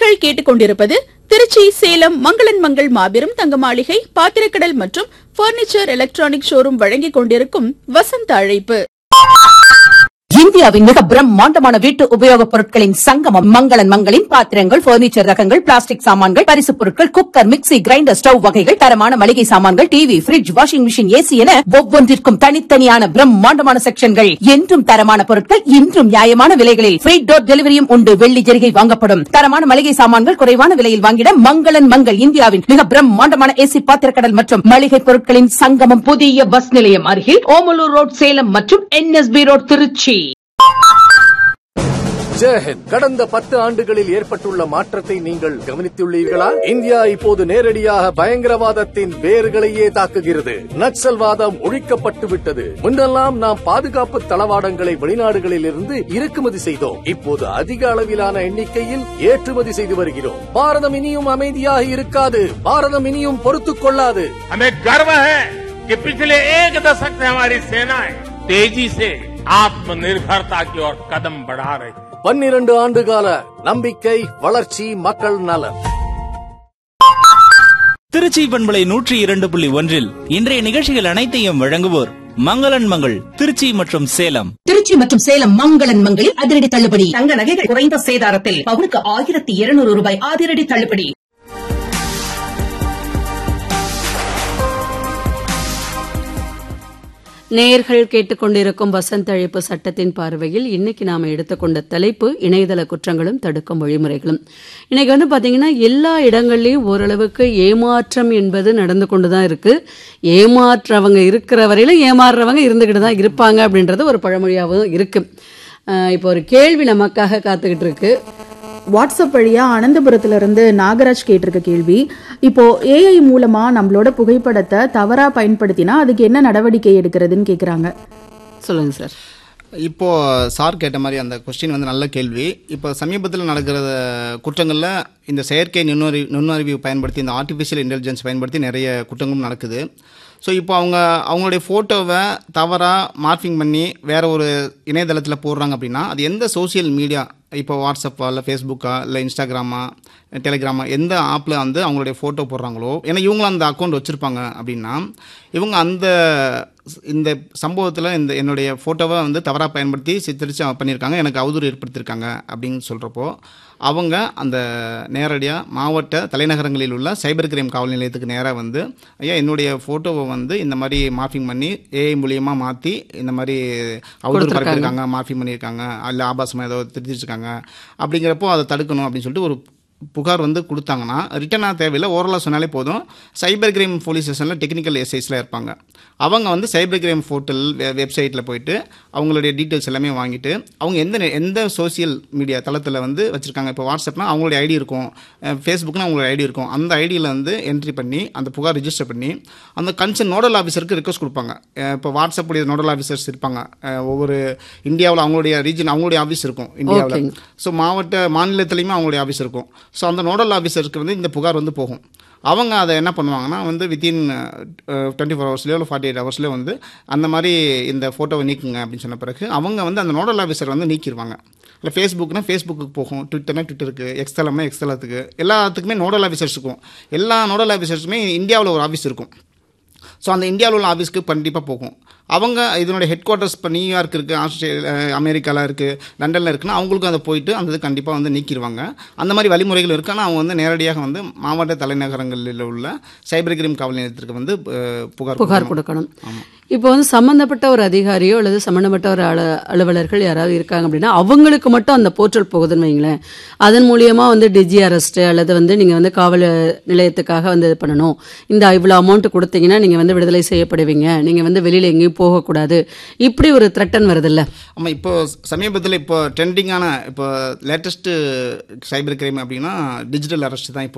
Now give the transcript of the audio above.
நேர்கள் கேட்டுக்கொண்டிருப்பது திருச்சி சேலம் மங்களன் மங்கள் மாபெரும் தங்க மாளிகை பாத்திரக்கடல் மற்றும் பர்னிச்சர் எலக்ட்ரானிக் ஷோரூம் வழங்கிக் கொண்டிருக்கும் வசந்த அழைப்பு இந்தியாவின் மிக பிரம்மாண்டமான வீட்டு உபயோகப் பொருட்களின் சங்கமம் மங்களன் மங்களின் பாத்திரங்கள் பர்னிச்சர் ரகங்கள் பிளாஸ்டிக் சாமான்கள் பரிசுப் பொருட்கள் குக்கர் மிக்ஸி கிரைண்டர் ஸ்டவ் வகைகள் தரமான மளிகை சாமான்கள் TV fridge washing machine AC என ஒவ்வொன்றிற்கும் தனித்தனியான பிரம்மாண்டமான செக்ஷன்கள் என்றும் தரமான பொருட்கள் இன்றும் நியாயமான விலைகளில் ஃப்ரீ டோர் டெலிவரியும் உண்டு வெள்ளி ஜெரிகை வாங்கப்படும் தரமான மளிகை சாமான்கள் குறைவான விலையில் வாங்கிட மங்களன் மங்கள் இந்தியாவின் மிக பிரம்மாண்டமான ஏசி பாத்திரக்கடல் மற்றும் மளிகை பொருட்களின் சங்கமம் புதிய பஸ் நிலையம் அருகில் ஓமலூர் ரோட் சேலம் மற்றும் என்எஸ்பி ரோட் திருச்சி ஜெயஹிந்த் கடந்த பத்து ஆண்டுகளில் ஏற்பட்டுள்ள மாற்றத்தை நீங்கள் கவனித்துள்ளீர்களா இந்தியா இப்போது நேரடியாக பயங்கரவாதத்தின் வேர்களையே தாக்குகிறது நக்சல்வாதம் ஒழிக்கப்பட்டு விட்டது முன்னெல்லாம் நாம் பாதுகாப்பு தளவாடங்களை வெளிநாடுகளில் இருந்து இறக்குமதி செய்தோம் இப்போது அதிக அளவிலான எண்ணிக்கையில் ஏற்றுமதி செய்து வருகிறோம் பாரதம் இனியும் அமைதியாக இருக்காது பாரதம் இனியும் பொறுத்துக் கொள்ளாது हमें गर्व है कि पिछले एक दशक से हमारी सेनाएं तेजी से आत्मनिर्भरता की ओर कदम बढ़ा रही है பன்னிரண்டு ஆண்டுகால நம்பிக்கை வளர்ச்சி மக்கள் நலன் திருச்சி பண்பலை நூற்றி இரண்டு புள்ளி ஒன்றில் இன்றைய நிகழ்ச்சிகள் அனைத்தையும் வழங்குவோர் மங்களன் மங்கள் திருச்சி மற்றும் சேலம் திருச்சி மற்றும் சேலம் மங்களன் மங்களில் அதிரடி தள்ளுபடி தங்க நகைகள் குறைந்த சேதாரத்தில் பவுனுக்கு ஆயிரத்தி இருநூறு ரூபாய் அதிரடி தள்ளுபடி நேயர்கள் கேட்டுக்கொண்டிருக்கும் வசந்த அழைப்பு சட்டத்தின் பார்வையில் இன்னைக்கு நாம எடுத்துக்கொண்ட தலைப்பு இணையதள குற்றங்களும் தடுக்கும் வழிமுறைகளும் இன்னைக்கு வந்து பாத்தீங்கன்னா எல்லா இடங்கள்லயும் ஓரளவுக்கு ஏமாற்றம் என்பது நடந்து கொண்டு தான் இருக்கு ஏமாற்றவங்க இருக்கிற வரையிலும் ஏமாறுறவங்க இருந்துகிட்டு தான் இருப்பாங்க அப்படின்றது ஒரு பழமொழியாகவும் இருக்கு அஹ் இப்போ ஒரு கேள்வி நமக்காக காத்துக்கிட்டு இருக்கு வாட்ஸ்அப் வழியா அனந்தபுரத்துல இருந்து நாகராஜ் கேட்டிருக்க கேள்வி இப்போ ஏஐ மூலமா நம்மளோட புகைப்படத்தை தவறா பயன்படுத்தினா அதுக்கு என்ன நடவடிக்கை எடுக்கிறதுன்னு கேக்குறாங்க சொல்லுங்க சார் இப்போ சார் கேட்ட மாதிரி அந்த கொஸ்டின் வந்து நல்ல கேள்வி இப்போ சமீபத்தில் நடக்கிற குற்றங்களில் இந்த செயற்கை நுண்ணறி நுண்ணறிவு பயன்படுத்தி இந்த ஆர்டிஃபிஷியல் இன்டெலிஜென்ஸ் பயன்படுத்தி நிறைய குற்றங்களும் நடக்குது ஸோ இப்போ அவங்க அவங்களுடைய ஃபோட்டோவை தவறாக மார்ஃபிங் பண்ணி வேற ஒரு இணையதளத்தில் போடுறாங்க அப்படின்னா அது எந்த சோஷியல் மீடியா இப்போ வாட்ஸ்அப்பா இல்லை ஃபேஸ்புக்கா இல்லை இன்ஸ்டாகிராமா டெலிகிராமா எந்த ஆப்பில் வந்து அவங்களுடைய ஃபோட்டோ போடுறாங்களோ ஏன்னா இவங்களும் அந்த அக்கௌண்ட் வச்சுருப்பாங்க அப்படின்னா இவங்க அந்த இந்த சம்பவத்தில் இந்த என்னுடைய ஃபோட்டோவை வந்து தவறாக பயன்படுத்தி சித்தரித்து பண்ணியிருக்காங்க எனக்கு அவதூறு ஏற்படுத்தியிருக்காங்க அப்படின்னு சொல்கிறப்போ அவங்க அந்த நேரடியாக மாவட்ட தலைநகரங்களில் உள்ள சைபர் கிரைம் காவல் நிலையத்துக்கு நேராக வந்து ஐயா என்னுடைய ஃபோட்டோவை வந்து இந்த மாதிரி மார்ஃபிங் பண்ணி ஏஐ மூலியமாக மாற்றி இந்த மாதிரி அவதூறு பரப்பியிருக்காங்க மார்ஃபிங் பண்ணியிருக்காங்க இல்லை ஆபாசமாக ஏதோ திருத்திருக்காங்க அப்படிங்கிறப்போ அதை தடுக்கணும் அப்படின்னு சொல்லிட்டு ஒரு புகார் வந்து கொடுத்தாங்கன்னா ரிட்டனாக தேவையில்லை ஓரலாக சொன்னாலே போதும் சைபர் கிரைம் போலீஸ் ஸ்டேஷனில் டெக்னிக்கல் எஸ்ஐஸில் இருப்பாங்க அவங்க வந்து சைபர் கிரைம் போர்ட்டல் வெப்சைட்டில் போயிட்டு அவங்களுடைய டீட்டெயில்ஸ் எல்லாமே வாங்கிட்டு அவங்க எந்த நெ- எந்த சோஷியல் மீடியா தளத்தில் வந்து வச்சுருக்காங்க இப்போ வாட்ஸ்அப்னா அவங்களுடைய ஐடி இருக்கும் ஃபேஸ்புக்னா அவங்களுடைய ஐடி இருக்கும் அந்த ஐடியில் வந்து என்ட்ரி பண்ணி அந்த புகார் ரிஜிஸ்டர் பண்ணி அந்த கன்சர்ன் நோடல் ஆஃபீஸருக்கு ரிக்வஸ்ட் கொடுப்பாங்க அஹ் இப்போ வாட்ஸ்அப் உடைய நோடல் ஆஃபீஸர்ஸ் இருப்பாங்க அஹ் ஒவ்வொரு இந்தியாவில் அவங்களுடைய ரீஜன் அவங்களுடைய ஆஃபீஸ் இருக்கும் இந்தியாவில் ஓகேங்க. ஸோ மாவட்ட மாநிலத்திலையுமே அவங்களுடைய ஆஃபீஸ் இருக்கும் ஸோ அந்த நோடல் ஆஃபீஸருக்கு வந்து இந்த புகார் வந்து போகும் அவங்க அதை என்ன பண்ணுவாங்கன்னா வந்து வித்தின் டுவெண்ட்டி ஃபோர் ஹவர்ஸ்லேயோ இல்லை ஃபார்ட்டி எயிட் ஹவர்ஸ்லேயோ வந்து அந்த மாதிரி இந்த ஃபோட்டோவை நீக்குங்க அப்படின்னு சொன்ன பிறகு அவங்க வந்து அந்த நோடல் ஆஃபீஸர் வந்து நீக்கிடுவாங்க இல்லை ஃபேஸ்புக்னா ஃபேஸ்புக்கு போகும் ட்விட்டர்னா ட்விட்டருக்கு எக்ஸ்தலம்னா எக்ஸ்தலத்துக்கு எல்லாத்துக்குமே நோடல் ஆஃபீஸர்ஸ் இருக்கும் எல்லா நோடல் ஆஃபீஸர்ஸுமே இந்தியாவில் ஒரு ஆஃபீஸ் இருக்கும் ஸோ அந்த இந்தியாவில் உள்ள ஆஃபீஸ்க்கு கண்டிப்பாக போகும் அவங்க இதனுடைய ஹெட் குவார்ட்டர்ஸ் இப்போ நியூயார்க் இருக்குது ஆஸ்திரேலியா அமெரிக்காவில் இருக்குது லண்டனில் இருக்குன்னா அவங்களுக்கும் அதை போயிட்டு அந்த இது கண்டிப்பாக வந்து நீக்கிடுவாங்க அந்த மாதிரி வழிமுறைகள் இருக்கு ஆனால் அவங்க வந்து நேரடியாக வந்து மாவட்ட தலைநகரங்களில் உள்ள சைபர் கிரைம் காவல் நிலையத்திற்கு வந்து அஹ், புகார் புகார் கொடுக்கணும். கொடுக்கணும் இப்போ வந்து சம்பந்தப்பட்ட ஒரு அதிகாரியோ அல்லது சம்பந்தப்பட்ட ஒரு அல அலுவலர்கள் யாராவது இருக்காங்க அப்படின்னா அவங்களுக்கு மட்டும் அந்த போர்ட்டல் போகுதுன்னு வைங்களேன் அதன் மூலியமா வந்து டிஜி அரெஸ்ட் அல்லது வந்து நீங்க வந்து காவல் நிலையத்துக்காக வந்து இது பண்ணணும் இந்த இவ்வளோ அமௌண்ட் கொடுத்தீங்கன்னா நீங்க வந்து விடுதலை செய்யப்படுவீங்க நீங்க வந்து வெளியில எங்கேயும் போகக்கூடாது இப்படி ஒரு த்ரெட்டன் வருதுல்ல ஆமாம் இப்போ சமீபத்தில் இப்போ ட்ரெண்டிங்கான இப்போ லேட்டஸ்ட்டு சைபர் கிரைம் அப்படின்னா டிஜிட்டல் அரெஸ்ட் தான் இப்போ